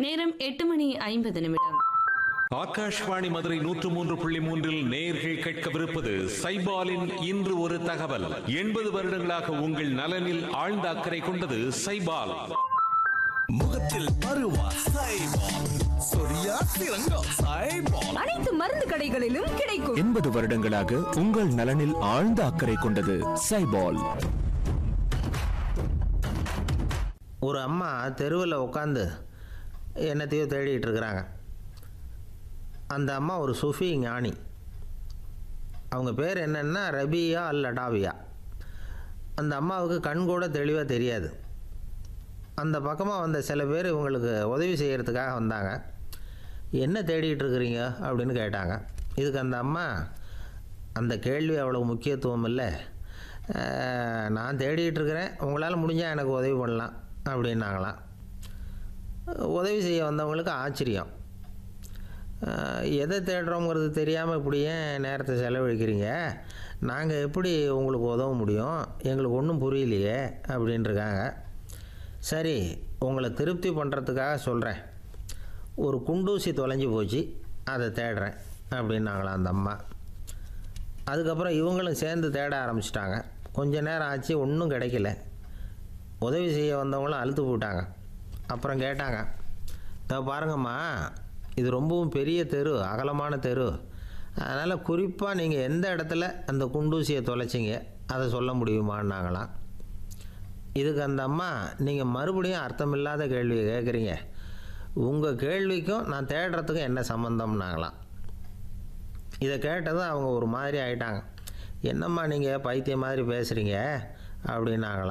நேரம் எட்டு மணி ஐம்பது நிமிடம் ஆகாஷ்வாணி மதுரை நூற்று மூன்று புள்ளி மூன்றில் நேர்கள் கேட்கவிருப்பது சைபாலின் இன்று ஒரு தகவல் எண்பது வருடங்களாக உங்கள் நலனில் ஆழ்ந்த அக்கறை கொண்டது சைபால் முகத்தில் பருவா சைபால் சொரியா சிறங்கம் சைபால் அனைத்து மருந்து கடைகளிலும் கிடைக்கும் எண்பது வருடங்களாக உங்கள் நலனில் ஆழ்ந்த அக்கறை கொண்டது சைபால் ஒரு அம்மா தெருவில் உட்காந்து என்னத்தையோ தேடிட்டு இருக்கிறாங்க அந்த அம்மா ஒரு சுஃபி ஞானி அவங்க பேர் என்னென்னா ரபியா அல் லடாவியா அந்த அம்மாவுக்கு கண் கூட தெளிவாக தெரியாது அந்த பக்கமாக வந்த சில பேர் இவங்களுக்கு உதவி செய்கிறதுக்காக வந்தாங்க என்ன தேடிட்டு இருக்கிறீங்க அப்படின்னு கேட்டாங்க இதுக்கு அந்த அம்மா அந்த கேள்வி அவ்வளோ முக்கியத்துவம் இல்லை அஹ், நான் தேடிட்டு இருக்கிறேன் உங்களால் முடிஞ்சால் எனக்கு உதவி பண்ணலாம் அப்படின்னாங்களாம் உதவி செய்ய வந்தவங்களுக்கு ஆச்சரியம் அஹ், எதை தேடுறோங்கிறது தெரியாமல் இப்படி ஏன் நேரத்தை செலவழிக்கிறீங்க நாங்கள் எப்படி உங்களுக்கு உதவ முடியும் எங்களுக்கு ஒன்றும் புரியலையே அப்படின்ட்டுருக்காங்க சரி உங்களை திருப்தி பண்ணுறதுக்காக சொல்கிறேன் ஒரு குண்டூசி தொலைஞ்சு போச்சு அதை தேடுறேன் அப்படின்னாங்களாம் அந்த அம்மா அதுக்கப்புறம் இவங்களும் சேர்ந்து தேட ஆரம்பிச்சிட்டாங்க கொஞ்ச நேரம் ஆச்சு ஒன்றும் கிடைக்கல உதவி செய்ய வந்தவங்களும் அழுத்து போட்டாங்க அப்புறம் கேட்டாங்க இதோ பாருங்கம்மா இது ரொம்பவும் பெரிய தெரு அகலமான தெரு அதனால் குறிப்பாக நீங்கள் எந்த இடத்துல அந்த குண்டூசியை தொலைச்சிங்க அதை சொல்ல முடியுமான்னாங்களாம் இதுக்கு அந்த அம்மா நீங்கள் மறுபடியும் அர்த்தமில்லாத கேள்வியை கேட்குறீங்க உங்கள் கேள்விக்கும் நான் தேடுறதுக்கும் என்ன சம்மந்தம்னாங்களாம் இதை கேட்டதும் அவங்க ஒரு மாதிரி ஆயிட்டாங்க என்னம்மா நீங்கள் பைத்தியம் மாதிரி பேசுகிறீங்க அப்படின்னாங்களாம்